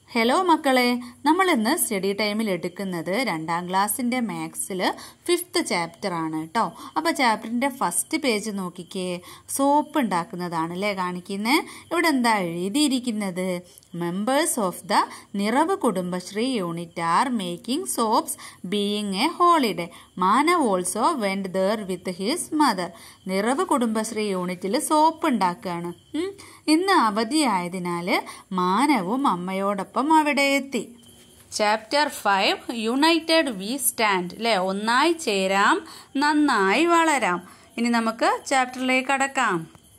Hello മക്കളെ നമ്മൾ ഇന്ന് സ്റ്റഡി ടൈമിൽ എടുക്കുന്നത് രണ്ടാം ക്ലാസ്സിന്റെ മാത്സിൽ ഫിഫ്ത്ത് ചാപ്റ്റർ ആണ് കേട്ടോ അപ്പോൾ ചാപ്റ്ററിന്റെ ഫസ്റ്റ് പേജ് നോക്കിക്കേ സോപ്പ് ഉണ്ടാക്കുന്നതാണ് അല്ലേ കാണിക്കുന്നത് ഇവിടെ എന്താ എഴുതിയിരിക്കുന്നത് members of the Niravu Kudumbashree unit are making soaps being a holiday Manav also went there with his mother Niravu Kudumbashree യൂണിറ്റിൽ സോപ്പ് ഉണ്ടാക്കുകയാണ് ഉം. ഇന്ന് അവധിയായതിനാൽ മാനവും അമ്മയോടൊപ്പം അവിടെ എത്തി chapter five united we stand അല്ലെ ഒന്നായി ചേരാം നന്നായി വളരാം ഇനി നമുക്ക് ചാപ്റ്ററിലേക്ക് കടക്കാം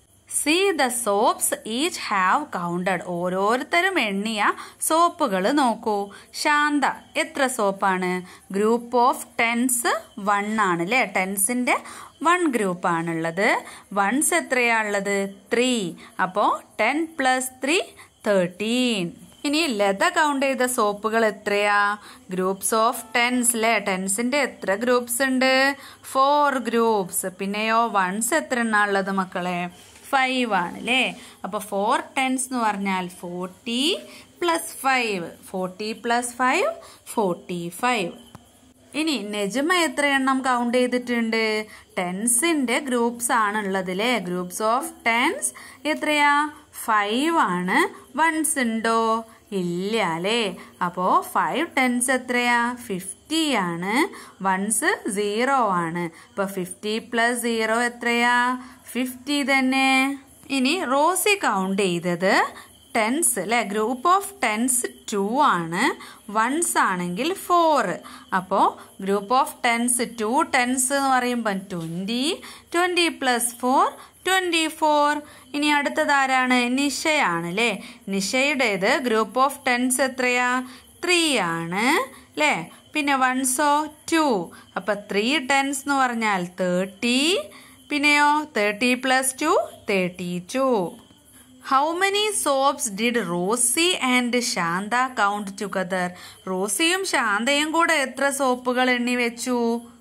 see the soaps each have counted ഓരോരുത്തരും എണ്ണിയ സോപ്പുകൾ നോക്കൂ ശാന്ത എത്ര സോപ്പാണ് ഗ്രൂപ്പ് ഓഫ് ടെൻസ് വൺ ആണ് അല്ലേ ടെൻസിന്റെ വൺ ഗ്രൂപ്പ് ആണുള്ളത് വൺസ് എത്രയാ ഉള്ളത് ത്രീ അപ്പോൾ ടെൻ പ്ലസ് ത്രീ തേർട്ടീൻ ഇനി ലത കൗണ്ട് ചെയ്ത സോപ്പുകൾ എത്രയാ ഗ്രൂപ്പ്സ് ഓഫ് ടെൻസ് അല്ലേ ടെൻസിന്റെ എത്ര ഗ്രൂപ്പ്സ് ഉണ്ട് ഫോർ ഗ്രൂപ്പ്സ് പിന്നെയോ വൺസ് എത്ര എണ്ണ ഉള്ളത് മക്കളെ ഫൈവ് ആണ് അല്ലേ അപ്പോൾ ഫോർ ടെൻസ് എന്ന് പറഞ്ഞാൽ forty plus five forty plus five forty five ഇനി നെജ്മ എത്ര എണ്ണം കൗണ്ട് ചെയ്തിട്ടുണ്ട് ടെൻസിന്റെ ഗ്രൂപ്പ്സ് ആണുള്ളത് അല്ലേ ഗ്രൂപ്പ്സ് ഓഫ് ടെൻസ് എത്രയാ ഫൈവ് ആണ് വൺസ് ഉണ്ടോ ഇല്ല അല്ലേ അപ്പോ ഫൈവ് ടെൻസ് എത്രയാ ഫിഫ്റ്റി ആണ് വൺസ് സീറോ ആണ് അപ്പൊ ഫിഫ്റ്റി പ്ലസ് സീറോ എത്രയാ ഫിഫ്റ്റി തന്നെ ഇനി റോസി കൗണ്ട് ചെയ്തത് ടെൻസ് അല്ലെ ഗ്രൂപ്പ് ഓഫ് ടെൻസ് ടു ആണ് വൺസ് ആണെങ്കിൽ ഫോർ അപ്പോൾ group of tens two tens എന്ന് പറയുമ്പോൾ twenty twenty plus four twenty four ഇനി അടുത്തത് ആരാണ് നിഷയാണ് അല്ലേ നിഷയുടേത് ഗ്രൂപ്പ് ഓഫ് ടെൻസ് എത്രയാ ത്രീ ആണ് അല്ലേ പിന്നെ വൺസോ ടു അപ്പം ത്രീ ടെൻസ് എന്ന് പറഞ്ഞാൽ തേർട്ടി പിന്നെയോ thirty plus two thirty two how many soaps did Rosy and Shantha count together റോസിയും ശാന്തയും കൂടെ എത്ര സോപ്പുകൾ എണ്ണി വെച്ചു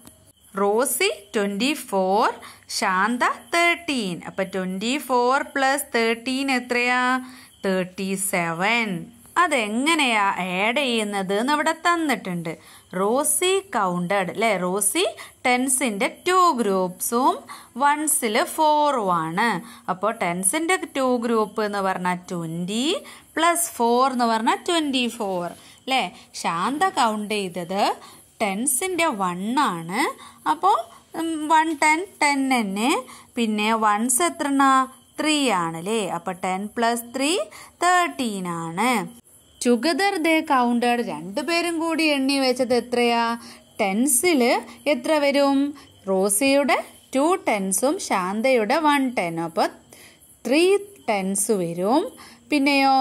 Rosy twenty four Shantha thirteen അപ്പം ട്വൻറ്റി ഫോർ പ്ലസ് തേർട്ടീൻ എത്രയാ തേർട്ടി സെവൻ അതെങ്ങനെയാ ആഡ് ചെയ്യുന്നത് എന്ന് ഇവിടെ തന്നിട്ടുണ്ട് റോസി കൗണ്ടഡ് അല്ലെ റോസി ടെൻസിന്റെ ടു ഗ്രൂപ്പ്സും വൺസിൽ ഫോറും ആണ് അപ്പോൾ ടെൻസിന്റെ ടു ഗ്രൂപ്പ് എന്ന് പറഞ്ഞാൽ ട്വൻറ്റി പ്ലസ് ഫോർ എന്ന് പറഞ്ഞാൽ ട്വൻറ്റി ഫോർ അല്ലേ ശാന്ത കൗണ്ട് ചെയ്തത് ടെൻസിന്റെ വൺ ആണ് അപ്പോൾ വൺ ടെൻ ടെൻ തന്നെ പിന്നെ വൺസ് എത്ര ത്രീ ആണ് അല്ലേ അപ്പൊ ടെൻ പ്ലസ് ത്രീ തേർട്ടീൻ ആണ് ടുഗദർ ദേ കൗണ്ടഡ് രണ്ടുപേരും കൂടി എണ്ണി വെച്ചത് എത്രയാ ടെൻസിൽ എത്ര വരും റോസിയുടെ ടു ടെൻസും ശാന്തയുടെ വൺ ടെന്നും അപ്പോൾ ത്രീ ടെൻസ് വരും പിന്നെയോ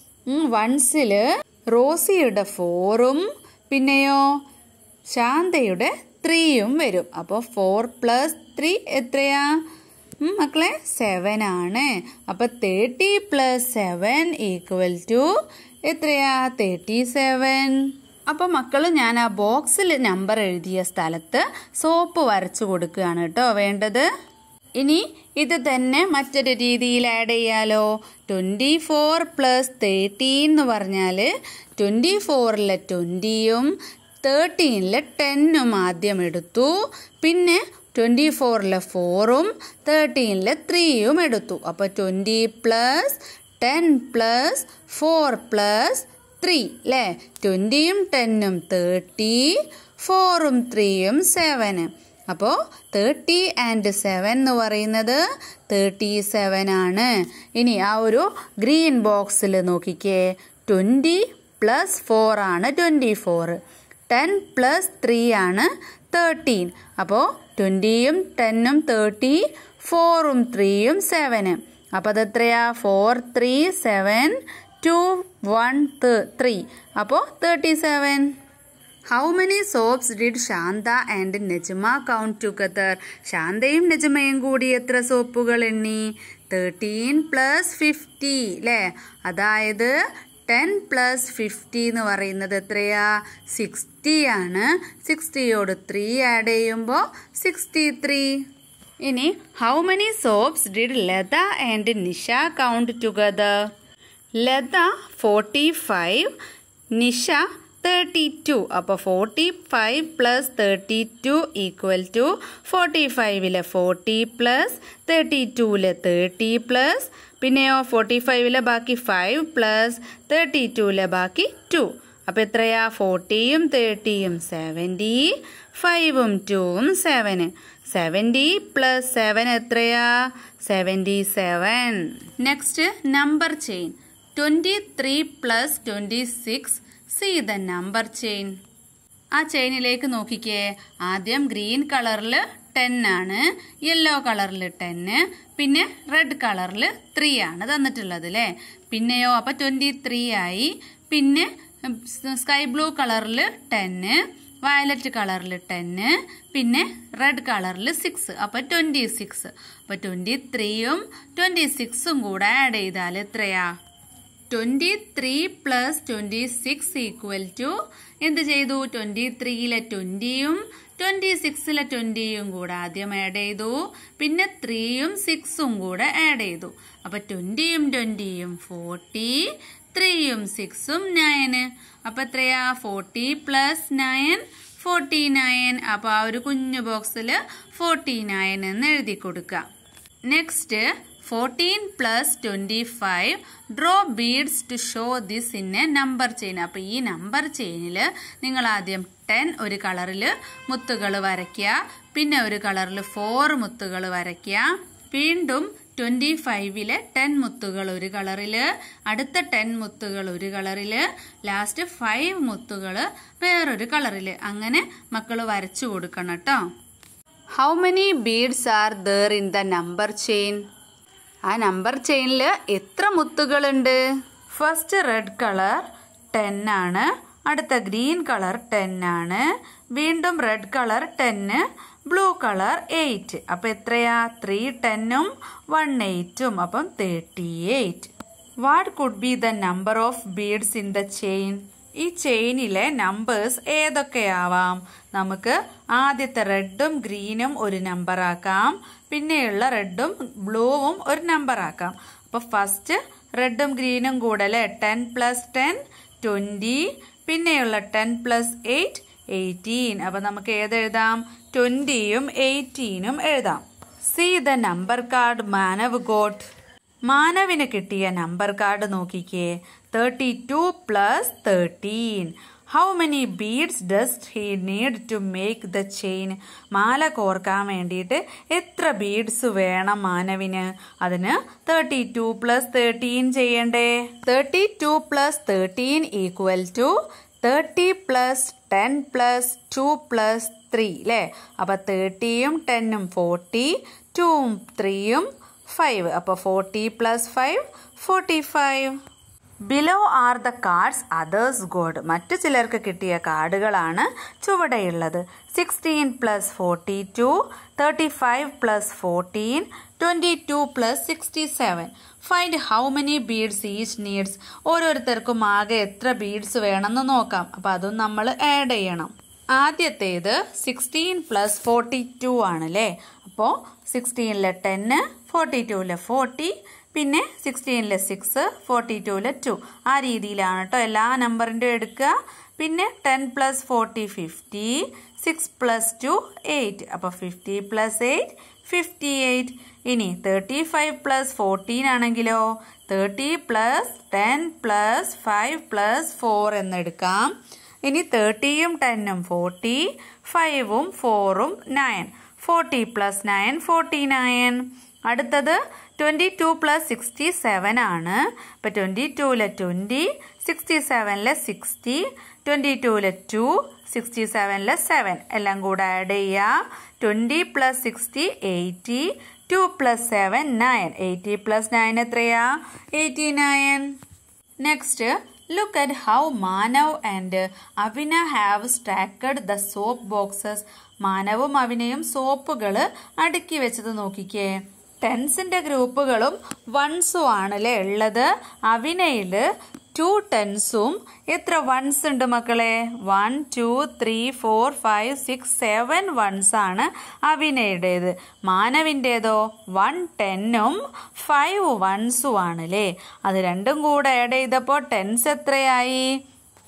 വൺസിൽ റോസിയുടെ ഫോറും പിന്നെയോ ശാന്തയുടെ ത്രീയും വരും അപ്പോൾ ഫോർ പ്ലസ് ത്രീ എത്രയാ ഉം, മക്കളെ സെവൻ ആണ് അപ്പൊ thirty plus seven equal to എത്രയാ തേർട്ടി സെവൻ അപ്പൊ മക്കള് ഞാൻ ആ ബോക്സിൽ നമ്പർ എഴുതിയ സ്ഥലത്ത് സോപ്പ് വരച്ചു കൊടുക്കുകയാണ് കേട്ടോ വേണ്ടത് ഇനി ഇത് തന്നെ മറ്റൊരു രീതിയിൽ ആഡ് ചെയ്യാലോ ട്വൻറ്റി ഫോർ പ്ലസ് തേർട്ടീൻ എന്ന് പറഞ്ഞാൽ ട്വൻറ്റി ഫോറിലെ ട്വൻറ്റിയും തേർട്ടീനിലെ ടെന്നും ആദ്യം എടുത്തു പിന്നെ ട്വൻറ്റി ഫോറിലെ ഫോറും തേർട്ടീനിലെ ത്രീയും എടുത്തു അപ്പോൾ twenty plus ten plus four plus three അല്ലേ ട്വൻറ്റിയും ടെന്നും തേർട്ടി ഫോറും ത്രീയും സെവന് അപ്പോൾ തേർട്ടി ആൻഡ് സെവൻ എന്ന് പറയുന്നത് തേർട്ടി സെവൻ ആണ് ഇനി ആ ഒരു ഗ്രീൻ ബോക്സിൽ നോക്കിക്കേ ട്വൻറ്റി പ്ലസ് ഫോർ ആണ് twenty four ten plus three ആണ് തേർട്ടീൻ അപ്പോൾ ട്വൻറ്റിയും ടെന്നും തേർട്ടി ഫോറും ത്രീയും സെവന് അപ്പോൾ അത് എത്രയാ four three seven two one three അപ്പോൾ thirty seven how many soaps did Shantha and Nejma count together ശാന്തയും നെജ്മയും കൂടി എത്ര സോപ്പുകൾ എണ്ണി തേർട്ടീൻ പ്ലസ് ഫിഫ്റ്റി അല്ലേ അതായത് ടെൻ പ്ലസ് ഫിഫ്റ്റി എന്ന് പറയുന്നത് എത്രയാ സിക്സ്റ്റി ആണ് സിക്സ്റ്റിയോട് ത്രീ ആഡ് ചെയ്യുമ്പോൾ സിക്സ്റ്റി ത്രീ ഇനി how many soaps did Latha and Nisha count together Latha forty five Nisha thirty two അപ്പോൾ forty five plus thirty two equal to forty ഫൈവിലെ ഫോർട്ടി പ്ലസ് തേർട്ടി ടൂവിലെ തേർട്ടി പ്ലസ് പിന്നെയോ ഫോർട്ടി ഫൈവിലെ ബാക്കി ഫൈവ് പ്ലസ് തേർട്ടി ടൂവിലെ ബാക്കി to അപ്പോൾ എത്രയാ ഫോർട്ടിയും തേർട്ടിയും സെവൻറ്റി ഫൈവും ടൂവും സെവന് സെവൻറ്റി പ്ലസ് സെവൻ എത്രയാ seventy seven next number chain twenty three plus twenty six see the number chain ആ ചെയിനിലേക്ക് നോക്കിക്കേ ആദ്യം ഗ്രീൻ കളറിൽ ടെൻ ആണ് യെല്ലോ കളറിൽ ടെന്ന് പിന്നെ റെഡ് കളറിൽ ത്രീ ആണ് തന്നിട്ടുള്ളത് അല്ലേ പിന്നെയോ അപ്പം ട്വൻറ്റി ത്രീ ആയി പിന്നെ സ്കൈ ബ്ലൂ കളറിൽ ടെന്ന് വയലറ്റ് കളറിൽ ടെന്ന് പിന്നെ റെഡ് കളറിൽ സിക്സ് അപ്പോൾ ട്വൻറ്റി സിക്സ് അപ്പോൾ ട്വൻറ്റി ത്രീയും ട്വൻറ്റി സിക്സും കൂടെ ആഡ് ചെയ്താൽ എത്രയാ twenty three plus twenty six equal to എന്ത് ചെയ്തു ട്വൻറ്റി ത്രീയിലെ ട്വൻറ്റിയും ട്വൻറ്റി സിക്സിലെ ട്വൻറ്റിയും കൂടെ ആദ്യം ആഡ് ചെയ്തു പിന്നെ ത്രീയും സിക്സും കൂടെ ആഡ് ചെയ്തു അപ്പോൾ ട്വൻറ്റിയും ട്വൻറ്റിയും ഫോർട്ടി ത്രീയും സിക്സും നയന് അപ്പോൾ എത്രയാ forty plus nine forty nine അപ്പോൾ ആ ഒരു കുഞ്ഞു ബോക്സിൽ ഫോർട്ടി നയൻ എന്ന് എഴുതി കൊടുക്കുക next fourteen plus twenty five draw beads to show this in a number chain അപ്പോൾ ഈ നമ്പർ ചെയിനിൽ നിങ്ങൾ ആദ്യം ടെൻ ഒരു കളറിൽ മുത്തുകൾ വരയ്ക്കുക പിന്നെ ഒരു കളറിൽ ഫോർ മുത്തുകൾ വരയ്ക്കുക വീണ്ടും ട്വൻറ്റി ഫൈവിലെ ടെൻ മുത്തുകൾ ഒരു കളറിൽ അടുത്ത ടെൻ മുത്തുകൾ ഒരു കളറിൽ ലാസ്റ്റ് ഫൈവ് മുത്തുകൾ വേറൊരു കളറിൽ അങ്ങനെ മക്കൾ വരച്ചു കൊടുക്കണം കേട്ടോ how many beads are there in the number chain ആ നമ്പർ ചെയിനിൽ എത്ര മുത്തുകളുണ്ട് ഫസ്റ്റ് റെഡ് കളർ ടെൻ ആണ് അടുത്ത ഗ്രീൻ കളർ ടെൻ ആണ് വീണ്ടും red colour ten blue colour eight അപ്പം എത്രയാ ത്രീ ടെന്നും വൺ എയ്റ്റും അപ്പം thirty eight what could be the number of beads in the chain ഈ ചെയിനിലെ നമ്പേഴ്സ് ഏതൊക്കെയാവാം നമുക്ക് ആദ്യത്തെ റെഡും ഗ്രീനും ഒരു നമ്പർ ആക്കാം പിന്നെയുള്ള റെഡും ബ്ലൂവും ഒരു നമ്പർ ആക്കാം അപ്പോൾ ഫസ്റ്റ് റെഡും ഗ്രീനും കൂടെ അല്ലേ ടെൻ പ്ലസ് ടെൻ ട്വൻറ്റി പിന്നെയുള്ള ടെൻ പ്ലസ് എയ്റ്റ് എയ്റ്റീൻ അപ്പം നമുക്ക് ഏതെഴുതാം ട്വൻറ്റിയും എയ്റ്റീനും എഴുതാം see the number card Manav got മാനവിന് കിട്ടിയ നമ്പർ കാർഡ് നോക്കിക്കേ thirty two plus thirteen how many beads does he need to make the chain മാല കോർക്കാൻ വേണ്ടിയിട്ട് എത്ര ബീഡ്സ് വേണം മാനവിന് അതിന് തേർട്ടി ടു പ്ലസ് തേർട്ടീൻ ചെയ്യണ്ടേ thirty two plus thirteen equal to thirty plus ten plus two plus three അല്ലേ അപ്പോൾ തേർട്ടിയും ടെന്നും ഫോർട്ടി ടൂവും ത്രീയും ഫൈവ് അപ്പോൾ forty plus five forty five below are the cards others got മറ്റു ചിലർക്ക് കിട്ടിയ കാർഡുകളാണ് ചുവടെയുള്ളത് sixteen plus forty two thirty five plus fourteen twenty two plus sixty seven find how many beads each needs ഓരോരുത്തർക്കും ആകെ എത്ര beads വേണമെന്ന് നോക്കാം അപ്പോൾ അതും നമ്മൾ ആഡ് ചെയ്യണം ആദ്യത്തേത് സിക്സ്റ്റീൻ പ്ലസ് ഫോർട്ടി ടു ആണല്ലേ അപ്പോൾ സിക്സ്റ്റീനിലെ ടെന്ന് ഫോർട്ടി ടുവിലെ ഫോർട്ടി പിന്നെ സിക്സ്റ്റീനിലെ സിക്സ് ഫോർട്ടി ടുവിലെ ടു ആ രീതിയിലാണ് കേട്ടോ എല്ലാ നമ്പറിൻ്റെ എടുക്കുക പിന്നെ ten plus forty fifty six plus two eight അപ്പോൾ fifty plus eight fifty eight ഇനി തേർട്ടി ഫൈവ് പ്ലസ് ഫോർട്ടീൻ ആണെങ്കിലോ thirty plus ten plus five plus four എന്നെടുക്കാം ഇനി തേർട്ടിയും ടെന്നും ഫോർട്ടി ഫൈവും ഫോറും nine forty plus nine forty nine അടുത്തത് twenty two plus sixty seven ആണ് ഇപ്പോൾ ട്വൻറ്റി ടൂവിലെ ട്വൻറ്റി സിക്സ്റ്റി സെവനിലെ സിക്സ്റ്റി ട്വൻറ്റി ടൂവിലെ ടു സിക്സ്റ്റി സെവനിലെ സെവൻ എല്ലാം കൂടെ ആഡ് ചെയ്യുക twenty plus sixty eighty two plus seven nine eighty plus nine എത്രയാ eighty nine next look at how Manav and Avina have stacked the soap boxes മാനവും അവിനയും സോപ്പുകൾ അടുക്കി വെച്ചത് നോക്കിക്കേ ടെൻസിന്റെ ഗ്രൂപ്പുകളും വൺസും ആണല്ലേ ഉള്ളത് അവിനയിൽ ടു ടെൻസും എത്ര വൺസ് ഉണ്ട് മക്കളെ one two three four five six seven ones ആണ് അവിനയുടേത് മാനവിൻ്റേതോ വൺ ടെന്നും ഫൈവ് വൺസും ആണ് അല്ലേ അത് രണ്ടും കൂടെ ആഡ് ചെയ്തപ്പോൾ ടെൻസ് എത്രയായി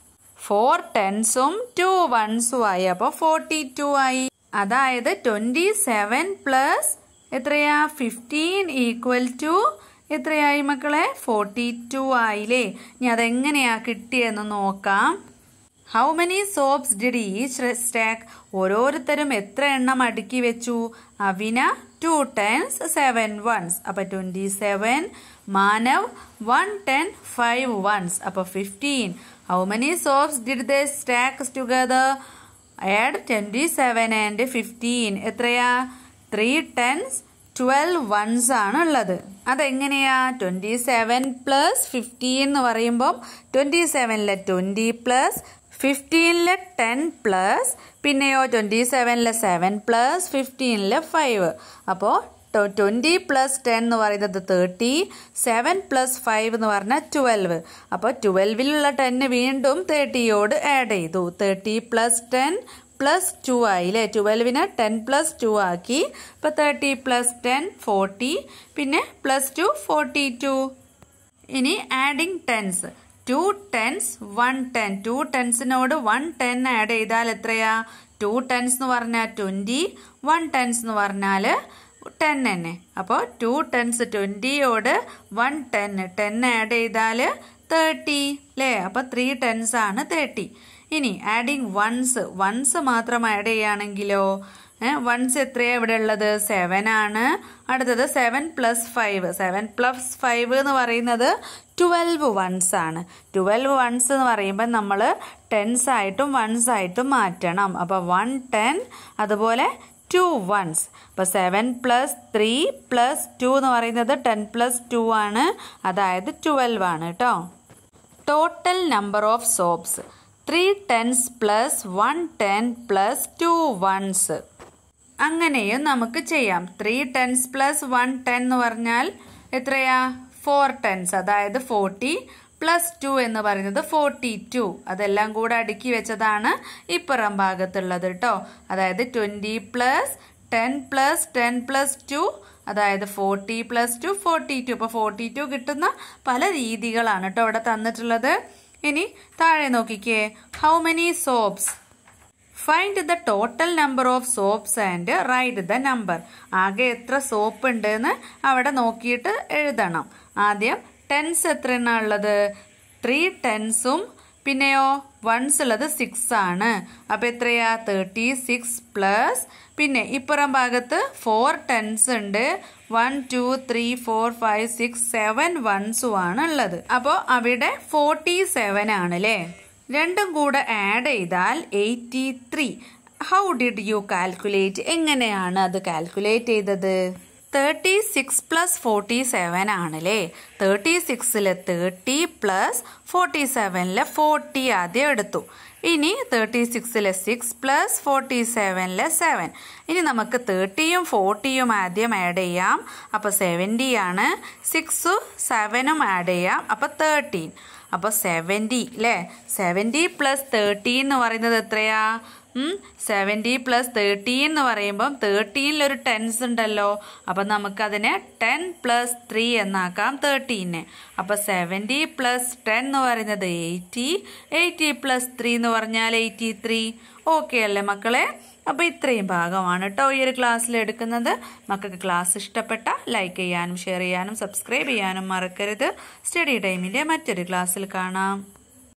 ഫോർ ടെൻസും ടു വൺസും ആയി അപ്പോൾ ഫോർട്ടി ടു ആയി അതായത് ട്വൻറ്റി സെവൻ പ്ലസ് എത്രയാ ഫിഫ്റ്റീൻ ഈക്വൽ ടു എത്രയായി മക്കളെ ഫോർട്ടി ടു ആയില്ലേ ഇനി അതെങ്ങനെയാ കിട്ടിയെന്ന് നോക്കാം how many soaps did each stack ഓരോരുത്തരും എത്ര എണ്ണം അടുക്കി വെച്ചു Avina two tens seven ones അപ്പൊ twenty seven Manav one ten five ones അപ്പൊ fifteen how many soaps did the stacks together add twenty seven and fifteen എത്രയാ ത്രീ ടെൻസ് ട്വൽവ് വൺസ് ആണ് ഉള്ളത് അതെങ്ങനെയാ ട്വന്റി സെവൻ പ്ലസ് ഫിഫ്റ്റീൻ എന്ന് പറയുമ്പോൾ twenty സെവനിലെ twenty plus ഫിഫ്റ്റീനിലെ ടെൻ പ്ലസ് പിന്നെയോ ട്വന്റി സെവനിലെ സെവൻ പ്ലസ് ഫിഫ്റ്റീനിലെ ഫൈവ് അപ്പോൾ ട്വൻറ്റി പ്ലസ് ടെൻ എന്ന് പറയുന്നത് തേർട്ടി സെവൻ പ്ലസ് ഫൈവ് എന്ന് പറഞ്ഞാൽ ട്വൽവ് അപ്പോൾ ട്വൽവിലുള്ള ടെന്ന് വീണ്ടും തേർട്ടിയോട് ആഡ് ചെയ്തു thirty plus ten plus two ആയി അല്ലേ ട്വൽവിന് ടെൻ പ്ലസ് ടു ആക്കി അപ്പോൾ തേർട്ടി പ്ലസ് ടെൻ ഫോർട്ടി പിന്നെ പ്ലസ് ടു ഫോർട്ടി ടു ഇനി adding tens two tens one ten two ടെൻസിനോട് വൺ ടെൻ ആഡ് ചെയ്താൽ എത്രയാ ടു ടെൻസ് എന്ന് പറഞ്ഞാൽ ട്വൻറ്റി വൺ ടെൻസ് എന്ന് പറഞ്ഞാൽ ടെൻ തന്നെ അപ്പോൾ ടു ടെൻസ് ട്വൻറ്റിയോട് വൺ ടെൻ ടെൻ ആഡ് ചെയ്താൽ തേർട്ടി അല്ലേ അപ്പോൾ ത്രീ ടെൻസ് ആണ് തേർട്ടി ഇനി ആഡിങ് വൺസ് വൺസ് മാത്രം ആഡ് ചെയ്യുകയാണെങ്കിലോ വൺസ് എത്രയാ ഇവിടെ ഉള്ളത് സെവൻ ആണ് അടുത്തത് seven plus five seven plus five എന്ന് പറയുന്നത് ട്വൽവ് വൺസ് ആണ് ട്വൽവ് വൺസ് എന്ന് പറയുമ്പോൾ നമ്മൾ ടെൻസ് ആയിട്ടും വൺസ് ആയിട്ടും മാറ്റണം അപ്പോൾ വൺ ടെൻ അതുപോലെ ടു വൺസ് അപ്പോൾ seven plus three plus two എന്ന് പറയുന്നത് ടെൻ പ്ലസ് ടു ആണ് അതായത് ട്വൽവ് ആണ് കേട്ടോ total number of soaps three tens plus one ten plus two ones അങ്ങനെയും നമുക്ക് ചെയ്യാം three tens plus one ten എന്ന് പറഞ്ഞാൽ എത്രയാ ഫോർ ടെൻസ് അതായത് ഫോർട്ടി പ്ലസ് ടു എന്ന് പറയുന്നത് ഫോർട്ടി ടു അതെല്ലാം കൂടെ അടുക്കി വെച്ചതാണ് ഇപ്പുറം ഭാഗത്തുള്ളത് കേട്ടോ അതായത് twenty plus ten plus ten plus two അതായത് forty plus two forty two അപ്പോൾ ഫോർട്ടി ടു കിട്ടുന്ന പല രീതികളാണ് കേട്ടോ ഇവിടെ തന്നിട്ടുള്ളത് ഇനി താഴെ നോക്കിക്കേ how many soaps find the total number of soaps and write the number ആകെ എത്ര സോപ്പ് ഉണ്ട് എന്ന് അവിടെ നോക്കിയിട്ട് എഴുതണം ആദ്യം ടെൻസ് എത്ര എണ്ണ ഉള്ളത് ത്രീ ടെൻസും പിന്നെയോ വൺസ് ഉള്ളത് സിക്സ് ആണ് അപ്പം എത്രയാ തേർട്ടി സിക്സ് പ്ലസ് പിന്നെ ഇപ്പുറം ഭാഗത്ത് ഫോർ ടെൻസ് ഉണ്ട് one two three four five six seven വൺസും ആണ് ഉള്ളത് അപ്പോൾ അവിടെ ഫോർട്ടി സെവൻ ആണ് അല്ലേ രണ്ടും കൂടെ ആഡ് ചെയ്താൽ eighty three how did you calculate എങ്ങനെയാണ് അത് കാൽക്കുലേറ്റ് ചെയ്തത് thirty six plus forty seven ആണല്ലേ തേർട്ടി സിക്സിലെ തേർട്ടി പ്ലസ് ഫോർട്ടി സെവനിലെ ഫോർട്ടി ആദ്യം എടുത്തു ഇനി തേർട്ടി സിക്സിലെ സിക്സ് പ്ലസ് ഫോർട്ടി സെവനിലെ സെവൻ ഇനി നമുക്ക് തേർട്ടിയും ഫോർട്ടിയും ആദ്യം ആഡ് ചെയ്യാം അപ്പോൾ സെവൻറ്റി ആണ് സിക്സും സെവനും ആഡ് ചെയ്യാം അപ്പോൾ തേർട്ടീൻ അപ്പോൾ സെവൻറ്റി അല്ലേ സെവൻറ്റി പ്ലസ് തേർട്ടീൻ എന്ന് പറയുന്നത് എത്രയാ സെവൻറ്റി പ്ലസ് തേർട്ടീൻ എന്ന് പറയുമ്പം തേർട്ടീനിൽ ഒരു ടെൻസ് ഉണ്ടല്ലോ അപ്പം നമുക്കതിനെ ടെൻ പ്ലസ് ത്രീ എന്നാക്കാം തേർട്ടീനെ അപ്പോൾ സെവൻറ്റി പ്ലസ് ടെൻ എന്ന് പറയുന്നത് എയ്റ്റി എയ്റ്റി പ്ലസ് ത്രീ എന്ന് പറഞ്ഞാൽ എയ്റ്റി ത്രീ ഓക്കെ അല്ലേ മക്കളെ അപ്പോൾ ഇത്രയും ഭാഗമാണ് കേട്ടോ ഈ ഒരു ക്ലാസ്സിൽ എടുക്കുന്നത് മക്കൾക്ക് ക്ലാസ് ഇഷ്ടപ്പെട്ട ലൈക്ക് ചെയ്യാനും ഷെയർ ചെയ്യാനും സബ്സ്ക്രൈബ് ചെയ്യാനും മറക്കരുത് സ്റ്റഡി ടൈമിൻ്റെ മറ്റൊരു ക്ലാസ്സിൽ കാണാം